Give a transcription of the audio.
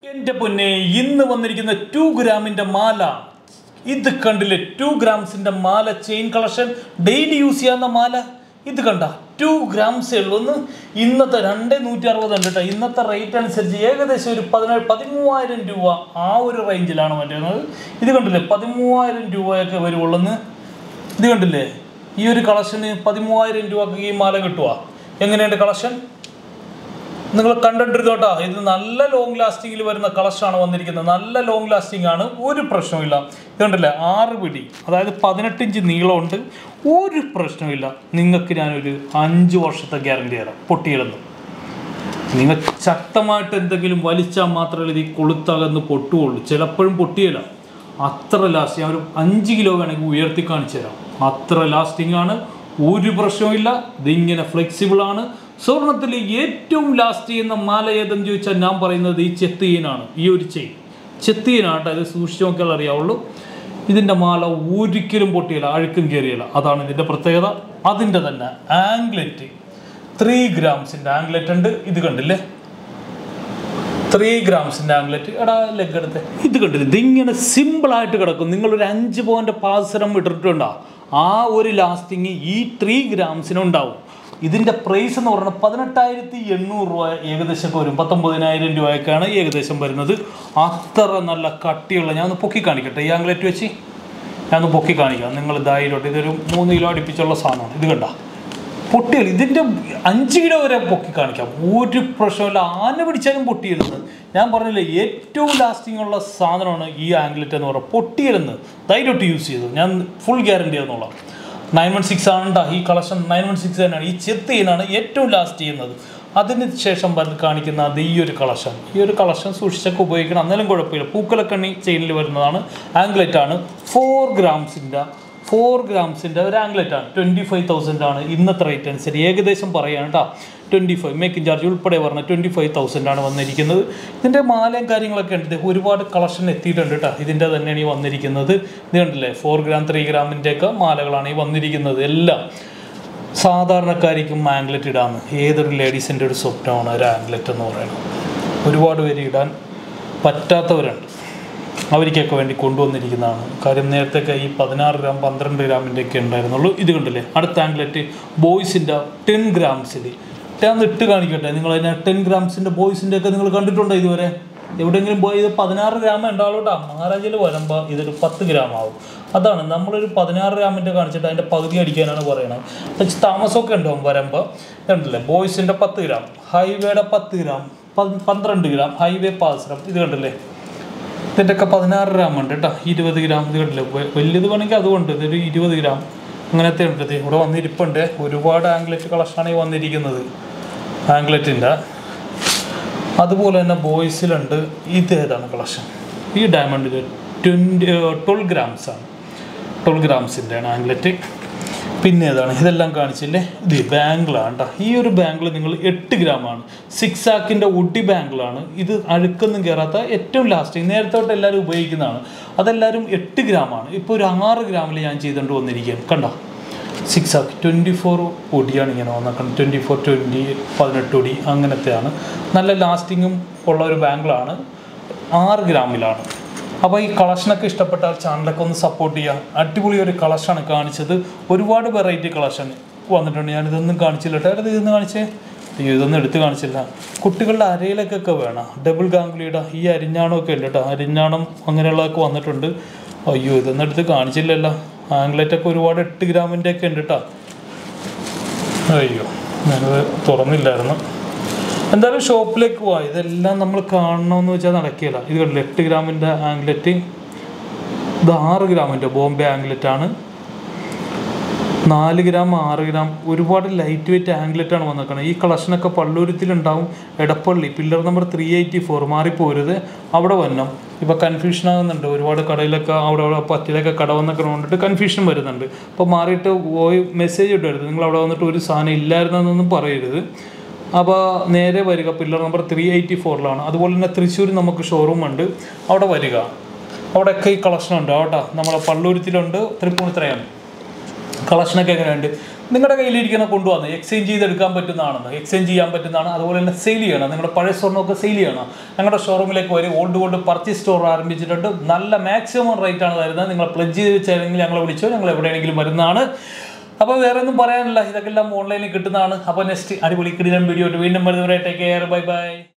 എന്റെ പൊന്നെ ഇന്ന് വന്നിരിക്കുന്ന ടു ഗ്രാമിന്റെ മാല ഇത് കണ്ടില്ലേ ടു ഗ്രാംസിന്റെ മാല ചെയിൻ കളക്ഷൻ ഡെയിലി യൂസ് ചെയ്യാവുന്ന മാല ഇത് കണ്ട ടു ഗ്രാംസേ ഉള്ളൂ ഒന്ന് ഇന്നത്തെ രണ്ട് നൂറ്റി അറുപത് ഉണ്ട് കേട്ടോ ഇന്നത്തെ റേറ്റ് അനുസരിച്ച് ഏകദേശം ഒരു പതിനേഴ് പതിമൂവായിരം രൂപ ആ ഒരു റേഞ്ചിലാണ് വരുന്നത് ഇത് കണ്ടില്ലേ പതിമൂവായിരം രൂപയൊക്കെ വരുവുള്ളെന്ന് ഇത് കണ്ടില്ലേ ഈ ഒരു കളക്ഷന് പതിമൂവായിരം രൂപക്ക് ഈ മാല കിട്ടുക എങ്ങനെയുണ്ട് കളക്ഷൻ നിങ്ങൾ കണ്ടിട്ടിരുന്നോട്ടാ ഇത് നല്ല ലോങ് ലാസ്റ്റിങ്ങിൽ വരുന്ന കളക്ഷനാണ് വന്നിരിക്കുന്നത് നല്ല ലോങ് ലാസ്റ്റിംഗ് ആണ് ഒരു പ്രശ്നവുമില്ല ഇതുണ്ടല്ലേ ആറ് പിടി അതായത് പതിനെട്ട് ഇഞ്ച് നീളമുണ്ട് ഒരു പ്രശ്നവുമില്ല നിങ്ങൾക്ക് ഞാനൊരു അഞ്ച് വർഷത്തെ ഗ്യാരണ്ടി തരാം പൊട്ടിയിടുന്നു നിങ്ങൾ ശക്തമായിട്ട് എന്തെങ്കിലും വലിച്ചാൽ മാത്രമേ ഇത് ഈ കൊളുത്തകന്ന് പൊട്ടുകയുള്ളൂ ചിലപ്പോഴും പൊട്ടിയല്ല അത്ര ലാസ്റ്റ് ഞാൻ ഒരു അഞ്ച് കിലോ വേണമെങ്കിൽ ഉയർത്തി കാണിച്ചു തരാം അത്ര ലാസ്റ്റിംഗ് ആണ് ഒരു പ്രശ്നവുമില്ല ഇതിങ്ങനെ ഫ്ലെക്സിബിൾ ആണ് സ്വർണത്തിൽ ഏറ്റവും ലാസ്റ്റ് ചെയ്യുന്ന മാല ഏതെന്ന് ചോദിച്ചാൽ ഞാൻ പറയുന്നത് ഈ ചെത്തിയനാണ് ഈ ഒരു ചെയിൻ ചെത്തിയനാണ് കേട്ടോ ഇത് സൂക്ഷിച്ച് നോക്കിയാൽ അറിയാവുള്ളൂ ഇതിൻ്റെ മാല ഒരിക്കലും പൊട്ടിയില്ല അഴുക്കും കയറിയില്ല അതാണ് ഇതിൻ്റെ പ്രത്യേകത അതിൻ്റെ തന്നെ ആംഗ്ലറ്റ് ത്രീ ഗ്രാംസിൻ്റെ ആംഗ്ലറ്റ് ഉണ്ട് ഇത് കണ്ടില്ലേ ത്രീ ഗ്രാംസിൻ്റെ ആംഗ്ലറ്റ് എടാ ലെഗ് എടുത്ത് ഇത് കണ്ടില്ല ഇതിങ്ങനെ സിമ്പിളായിട്ട് കിടക്കും നിങ്ങളൊരു അഞ്ച് പോയിൻ്റ് പാസരം ഇട്ടിട്ടുണ്ടോ ആ ഒരു ലാസ്റ്റിങ് ഈ ത്രീ ഗ്രാംസിനുണ്ടാവും ഇതിൻ്റെ പ്രൈസ് എന്ന് പറയുന്നത് പതിനെട്ടായിരത്തി എണ്ണൂറ് രൂപ ഏകദേശം ഒക്കെ വരും പത്തൊമ്പതിനായിരം രൂപയൊക്കെയാണ് ഏകദേശം വരുന്നത് അത്ര നല്ല കട്ടിയുള്ള ഞാൻ ഒന്ന് പൊക്കി കാണിക്കട്ടെ ഈ ആംഗ്ലറ്റ് വെച്ച് ഞാനൊന്ന് പൊക്കി കാണിക്കാം നിങ്ങൾ ഇതായിലോട്ട് ഇതൊരു മൂന്ന് കിലോ അടുപ്പിച്ചുള്ള സാധനമാണ് ഇത് കണ്ട പൊട്ടിയൽ ഇതിൻ്റെ അഞ്ച് കിലോ വരെ പൊക്കി കാണിക്കാം ഒരു പ്രശ്നമില്ല ആന പിടിച്ചാലും പൊട്ടിയലെന്ന് ഞാൻ പറഞ്ഞില്ലേ ഏറ്റവും ലാസ്റ്റിംഗ് ഉള്ള സാധനമാണ് ഈ ആംഗ്ലറ്റ് എന്ന് പറയുന്നത് പൊട്ടിയലെന്ന് ധൈര്യമായിട്ട് യൂസ് ചെയ്തു ഞാൻ ഫുൾ ഗ്യാരണ്ടി എന്നുള്ള നയൻ വൺ സിക്സ് ആണ് ഈ കളക്ഷൻ നയൻ വൺ സിക്സ് തന്നെയാണ് ഈ ചെത്തീനാണ് ഏറ്റവും ലാസ്റ്റ് ചെയ്യുന്നത് അതിന് ശേഷം വരുന്ന കാണിക്കുന്ന അത് ഈ ഒരു കളക്ഷൻ ഈ ഒരു കളക്ഷൻ സൂക്ഷിച്ചൊക്കെ ഉപയോഗിക്കണം എന്നാലും കുഴപ്പമില്ല പൂക്കലക്കണ്ണി ചെയിനിൽ വരുന്നതാണ് ആംഗ്ലറ്റ് ആണ് ഫോർ ഗ്രാംസിൻ്റെ ഫോർ ഗ്രാംസിൻ്റെ ഒരു ആംഗ്ലറ്റ് ആണ് ട്വൻറ്റി ഫൈവ് തൗസൻഡ് ആണ് ഇന്നത്തെ റേറ്റ് അനുസരിച്ച് ഏകദേശം പറയുകയാണ് കേട്ടോ ട്വൻറ്റി ഫൈവ് മേക്കിംഗ് ചാർജ് ഉൾപ്പെടെ പറഞ്ഞ ട്വൻറ്റി ഫൈവ് തൗസൻഡ് ആണ് വന്നിരിക്കുന്നത് ഇതിൻ്റെ മാലയും കാര്യങ്ങളൊക്കെ ഉണ്ട് ഇത് ഒരുപാട് കളക്ഷൻ എത്തിയിട്ടുണ്ട് കേട്ടോ ഇതിൻ്റെ തന്നെയാണ് ഈ വന്നിരിക്കുന്നത് ഇത് കണ്ടില്ലേ ഫോർ ഗ്രാം ത്രീ ഗ്രാമിൻ്റെ ഒക്കെ മാലകളാണ് ഈ വന്നിരിക്കുന്നത് എല്ലാം സാധാരണക്കാരിക്കും ആംഗ്ലറ്റ് ഇടാന്ന് ഏതൊരു ലേഡീസിൻ്റെ ഒരു സ്വപ്നമാണ് ഒരു ആംഗ്ലറ്റ് എന്ന് പറയുന്നത് ഒരുപാട് പേര് ഇടാൻ പറ്റാത്തവരുണ്ട് അവർക്കൊക്കെ വേണ്ടി കൊണ്ടുവന്നിരിക്കുന്നതാണ് കാര്യം നേരത്തെ ഈ പതിനാറ് ഗ്രാം പന്ത്രണ്ട് ഗ്രാമിൻ്റെ ഒക്കെ ഉണ്ടായിരുന്നുള്ളൂ ഇത് കണ്ടില്ലേ അടുത്ത ആംഗ്ലറ്റ് ബോയ്സിൻ്റെ ടെൻ ഗ്രാംസിൽ ഞാൻ ഇട്ട് കാണിക്കട്ടെ നിങ്ങൾ അതിനെ ടെൻ ഗ്രാംസിൻ്റെ ബോയ്സിൻ്റെ ഒക്കെ നിങ്ങൾ കണ്ടിട്ടുണ്ടോ ഇതുവരെ എവിടെയെങ്കിലും പോയി ഇത് പതിനാറ് ഗ്രാം ഉണ്ടാവുള്ളൂ കേട്ടോ മഹാരാജയിൽ വരുമ്പോൾ ഇതൊരു പത്ത് ഗ്രാം ആവും അതാണ് നമ്മളൊരു പതിനാറ് ഗ്രാമിൻ്റെ കാണിച്ചിട്ട് അതിൻ്റെ പകുതി അടിക്കാനാണ് പറയണത് പക്ഷേ താമസമൊക്കെ ഉണ്ടാവും വരുമ്പോൾ കണ്ടില്ലേ ബോയ്സിൻ്റെ പത്ത് ഗ്രാം ഹൈവേയുടെ പത്ത് ഗ്രാം പ- പന്ത്രണ്ട് ഗ്രാം ഹൈവേ പാസരം ഇത് കണ്ടില്ലേ ഇതിൻ്റെ ഒക്കെ പതിനാറ് ഗ്രാം ഉണ്ട് കേട്ടോ ഇരുപത് ഗ്രാം ഇത് കണ്ടില്ലേ വ- വലിയത് വേണമെങ്കിൽ അതുകൊണ്ട് ഇതൊരു ഇരുപത് ഗ്രാം അങ്ങനത്തെ ഉണ്ട് ഇത് ഇവിടെ വന്നിരിപ്പുണ്ട് ഒരുപാട് ആംഗ്ലറ്റ് കളക്ഷനാണ് ഈ വന്നിരിക്കുന്നത് ആംഗ്ലറ്റിൻ്റെ അതുപോലെ തന്നെ ബോയ്സിലുണ്ട് ഇത് ഏതാണ് കളക്ഷൻ ഈ ഡയമണ്ടിൽ ട്വൻറ്റി ട്വൽവ് ഗ്രാംസ് ആണ് ട്വൽവ് ഗ്രാംസിൻ്റെ ആണ് ആംഗ്ലറ്റ് പിന്നെ ഏതാണ് ഇതെല്ലാം കാണിച്ചില്ലേ ഇത് ബാങ്കിളാണ് കേട്ടോ ഈ ഒരു ബാങ്കിൾ നിങ്ങൾ എട്ട് ഗ്രാമാണ് സിക്സ് ആക്കിൻ്റെ ഉഡി ബാങ്കിളാണ് ഇത് അഴുക്കൊന്നും കയറാത്ത ഏറ്റവും ലാസ്റ്റിങ് നേരത്തെ തൊട്ട് എല്ലാവരും ഉപയോഗിക്കുന്നതാണ് അതെല്ലാവരും എട്ട് ഗ്രാമാണ് ഇപ്പോൾ ഒരു ആറ് ഗ്രാമിൽ ഞാൻ ചെയ്തുകൊണ്ട് വന്നിരിക്കുകയാണ് കണ്ടോ സിക്സ് ആക്കി ട്വൻറ്റി ഫോർ ഒടിയാണ് ഇങ്ങനെ വന്നേക്കുന്നത് ട്വൻറ്റി ഫോർ ട്വൻറ്റി പതിനെട്ട് ഒടി അങ്ങനത്തെയാണ് നല്ല ലാസ്റ്റിങ്ങും ഉള്ള ഒരു ബാങ്കിളാണ് ആറ് ഗ്രാമിലാണ് അപ്പോൾ ഈ കളക്ഷനൊക്കെ ഇഷ്ടപ്പെട്ടാൽ ചാനലൊക്കെ ഒന്ന് സപ്പോർട്ട് ചെയ്യാം അടിപൊളി ഒരു കളക്ഷനാണ് കാണിച്ചത് ഒരുപാട് വെറൈറ്റി കളക്ഷൻ വന്നിട്ടുണ്ട് ഞാനിതൊന്നും കാണിച്ചില്ല കേട്ടോ ഇത് ഇതൊന്നും കാണിച്ചേ അയ്യോ ഇതൊന്നും എടുത്ത് കാണിച്ചില്ല കുട്ടികളുടെ അരയിലേക്കൊക്കെ വേണം ഡബിൾ ഗാംഗുലിയുടെ ഈ അരിഞ്ഞാണമൊക്കെ ഉണ്ട് കേട്ടോ അരിഞ്ഞാണം അങ്ങനെയുള്ളതൊക്കെ വന്നിട്ടുണ്ട് അയ്യോ ഇതൊന്നും എടുത്ത് കാണിച്ചില്ലല്ലോ ആംഗ്ലറ്റൊക്കെ ഒരുപാട് എട്ട് ഗ്രാമിൻ്റെ ഒക്കെ ഉണ്ട് കേട്ടോ അയ്യോ ഞാനത് തുറന്നില്ലായിരുന്നു എന്തായാലും ഷോപ്പിലേക്ക് പോവാ ഇതെല്ലാം നമ്മൾ കാണണമെന്ന് വെച്ചാൽ നടക്കില്ല ഇത് കണ്ടില്ല എട്ട് ഗ്രാമിൻ്റെ ആംഗ്ലറ്റ് ഇത് ആറ് ഗ്രാമിൻ്റെ ബോംബെ ആംഗ്ലറ്റ് ആണ് നാല് ഗ്രാം ആറ് ഗ്രാം ഒരുപാട് ലൈറ്റ് വെയിറ്റ് ആംഗ്ലറ്റ് ആണ് വന്നേക്കുന്നത് ഈ കളക്ഷനൊക്കെ പള്ളൂരത്തിലുണ്ടാവും Edappally pillar number three eighty four മാറിപ്പോരുത് അവിടെ വരണം ഇപ്പോൾ കൺഫ്യൂഷൻ ആകുന്നുണ്ട് ഒരുപാട് കടയിലൊക്കെ അവിടെ അവിടെ പറ്റിലൊക്കെ കട വന്നൊക്കെ കൊണ്ടിട്ട് കൺഫ്യൂഷൻ വരുന്നുണ്ട് അപ്പോൾ മാറിയിട്ട് പോയി മെസ്സേജ് ഇട്ടരുത് നിങ്ങൾ അവിടെ വന്നിട്ട് ഒരു സാധനം ഇല്ലായിരുന്നെന്നൊന്നും പറയരുത് അപ്പോൾ നേരെ വരിക പില്ലർ നമ്പർ ത്രീ എയ്റ്റി ഫോറിലാണ് അതുപോലെ തന്നെ തൃശ്ശൂർ നമുക്ക് ഷോറൂം ഉണ്ട് അവിടെ വരിക അവിടെയൊക്കെ ഈ കളക്ഷൻ ഉണ്ട് കേട്ടോ നമ്മളെ പള്ളൂരത്തിലുണ്ട് തൃപ്പൂണിത്തറയാണ് കളക്ഷനൊക്കെ എങ്ങനെയുണ്ട് നിങ്ങളുടെ കയ്യിലിരിക്കുന്ന കൊണ്ടുവന്ന് എക്സ്ചേഞ്ച് ചെയ്തെടുക്കാൻ പറ്റുന്നതാണെന്ന് എക്സ്ചേഞ്ച് ചെയ്യാൻ പറ്റുന്നതാണ് അതുപോലെ തന്നെ സെയിൽ ചെയ്യണം നിങ്ങളുടെ പഴയ സ്വർണ്ണമൊക്കെ സെയിൽ ചെയ്യണം ഞങ്ങളുടെ ഷോറൂമിലേക്ക് വരും ഓൾഡ് ഗോൾഡ് പർച്ചേസ് സ്റ്റോർ ആരംഭിച്ചിട്ടുണ്ട് നല്ല മാക്സിമം റേറ്റ് ആണ് തരുന്നത് നിങ്ങൾ പ്ലജ് ചെയ്ത് വെച്ചാണെങ്കിൽ ഞങ്ങളെ വിളിച്ചോ ഞങ്ങൾ എവിടെയെങ്കിലും വരുന്നതാണ് അപ്പോൾ വേറെ ഒന്നും പറയാനില്ല ഇതൊക്കെ എല്ലാം ഓൺലൈനിൽ കിട്ടുന്നതാണ് അപ്പോൾ നെക്സ്റ്റ് അടിപൊളി കിടിലം വീഡിയോ വീണ്ടും വരുന്നവരെ ടേക്ക് കെയർ ബൈ ബൈ